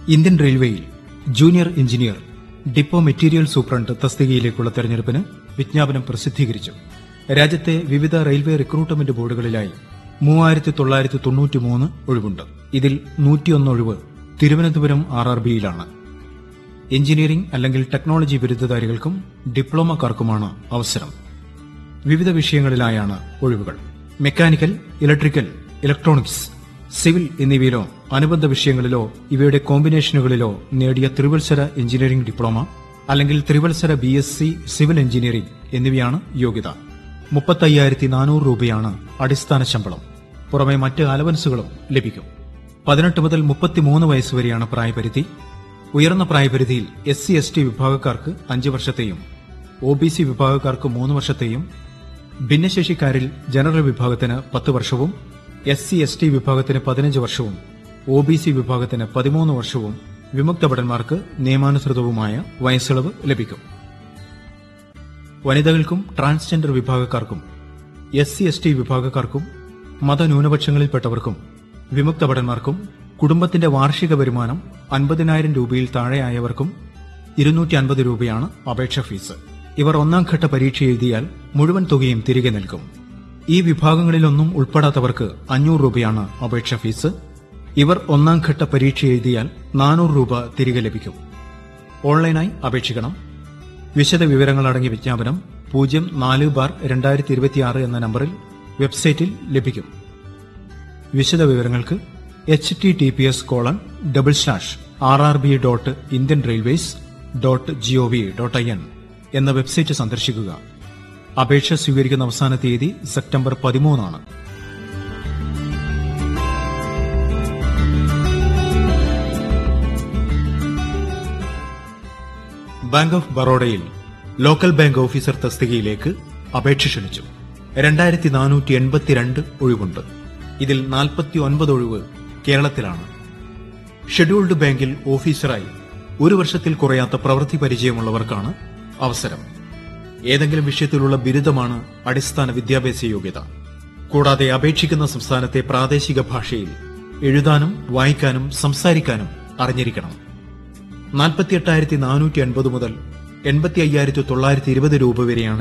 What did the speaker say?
Indian റെയിൽവേയിൽ junior engineer depot material superintendent തസ്തികയിലേക്കുള്ള തെരഞ്ഞെടുപ്പിന് വിജ്ഞാപനം പ്രസിദ്ധീകരിച്ചു രാജ്യത്തെ വിവിധ റെയിൽവേ റിക്രൂട്ട്മെന്റ് ബോർഡുകളിലായി മൂവായിരത്തി തൊള്ളായിരത്തി തൊണ്ണൂറ്റിമൂന്ന് ഒഴിവുണ്ട് ഇതിൽ നൂറ്റിയൊന്ന് ഒഴിവ് തിരുവനന്തപുരം ആർ ആർ ബിയിലാണ് എഞ്ചിനീയറിംഗ് അല്ലെങ്കിൽ ടെക്നോളജി ബിരുദധാരികൾക്കും ഡിപ്ലോമക്കാർക്കുമാണ് അവസരം വിവിധ വിഷയങ്ങളിലായാണ് ഒഴിവുകൾ മെക്കാനിക്കൽ ഇലക്ട്രിക്കൽ ഇലക്ട്രോണിക്സ് സിവിൽ എന്നിവയിലോ അനുബന്ധ വിഷയങ്ങളിലോ ഇവയുടെ കോമ്പിനേഷനുകളിലോ നേടിയ ത്രിവത്സര എഞ്ചിനീയറിംഗ് ഡിപ്ലോമ അല്ലെങ്കിൽ ത്രിവത്സര B S C civil engineering എന്നിവയാണ് യോഗ്യത മുപ്പത്തയ്യായിരത്തി നാനൂറ് രൂപയാണ് അടിസ്ഥാന ശമ്പളം പുറമെ മറ്റ് അലവൻസുകളും ലഭിക്കും പതിനെട്ട് മുതൽ മുപ്പത്തിമൂന്ന് വയസ്സ് വരെയാണ് പ്രായപരിധി ഉയർന്ന പ്രായപരിധിയിൽ എസ് സി എസ് ടി വിഭാഗക്കാർക്ക് അഞ്ച് വർഷത്തെയും ഒ ബി സി വിഭാഗക്കാർക്ക് മൂന്ന് വർഷത്തെയും ഭിന്നശേഷിക്കാരിൽ ജനറൽ വിഭാഗത്തിന് പത്ത് വർഷവും എസ് സി എസ് ടി വിഭാഗത്തിന് പതിനഞ്ച് വർഷവും ഒ ബി സി വിഭാഗത്തിന് പതിമൂന്ന് വർഷവും വിമുക്ത ഭടന്മാർക്ക് നിയമാനുസൃതവുമായ വയസ്സിളവ് ലഭിക്കും വനിതകൾക്കും ട്രാൻസ്ജെൻഡർ വിഭാഗക്കാർക്കും എസ് സി എസ് ടി വിഭാഗക്കാർക്കും മതന്യൂനപക്ഷങ്ങളിൽപ്പെട്ടവർക്കും വിമുക്ത ഭടന്മാർക്കും കുടുംബത്തിന്റെ വാർഷിക വരുമാനം അൻപതിനായിരം രൂപയിൽ താഴെയായവർക്കും ഇരുന്നൂറ്റി അൻപത് രൂപയാണ് അപേക്ഷ ഫീസ് ഇവർ ഒന്നാം ഘട്ട പരീക്ഷ എഴുതിയാൽ മുഴുവൻ തുകയും തിരികെ നൽകും ഈ വിഭാഗങ്ങളിലൊന്നും ഉൾപ്പെടാത്തവർക്ക് അഞ്ഞൂറ് രൂപയാണ് അപേക്ഷ ഫീസ് ഇവർ ഒന്നാം ഘട്ട പരീക്ഷ എഴുതിയാൽ നാനൂറ് രൂപ തിരികെ ലഭിക്കും ഓൺലൈനായി അപേക്ഷിക്കണം വിശദ വിവരങ്ങൾ അടങ്ങിയ വിജ്ഞാപനം പൂജ്യം നാല് ബാർ രണ്ടായിരത്തി ഇരുപത്തിയാറ് എന്ന നമ്പറിൽ വെബ്സൈറ്റിൽ ലഭിക്കും വിശദ വിവരങ്ങൾക്ക് H T T P S colon double slash R R B dot Indian railways dot G O V dot I N എന്ന വെബ്സൈറ്റ് സന്ദർശിക്കുക അപേക്ഷ സ്വീകരിക്കുന്ന അവസാന തീയതി സെപ്റ്റംബർ പതിമൂന്നാണ് ബാങ്ക് ഓഫ് ബറോഡയിൽ ലോക്കൽ ബാങ്ക് ഓഫീസർ തസ്തികയിലേക്ക് അപേക്ഷ ക്ഷണിച്ചു രണ്ടായിരത്തി നാനൂറ്റി എൺപത്തിരണ്ട് ഒഴിവുണ്ട് ഇതിൽ നാൽപ്പത്തി ഒൻപത് ഒഴിവ് കേരളത്തിലാണ് ഷെഡ്യൂൾഡ് ബാങ്കിൽ ഓഫീസറായി ഒരു വർഷത്തിൽ കുറയാത്ത പ്രവൃത്തി പരിചയമുള്ളവർക്കാണ് അവസരം ഏതെങ്കിലും വിഷയത്തിലുള്ള ബിരുദമാണ് അടിസ്ഥാന വിദ്യാഭ്യാസ യോഗ്യത കൂടാതെ അപേക്ഷിക്കുന്ന സംസ്ഥാനത്തെ പ്രാദേശിക ഭാഷയിൽ എഴുതാനും വായിക്കാനും സംസാരിക്കാനും അറിഞ്ഞിരിക്കണം നാൽപ്പത്തി എട്ടായിരത്തി നാനൂറ്റി അൻപത് മുതൽ എൺപത്തി അയ്യായിരത്തി തൊള്ളായിരത്തി ഇരുപത് രൂപ വരെയാണ്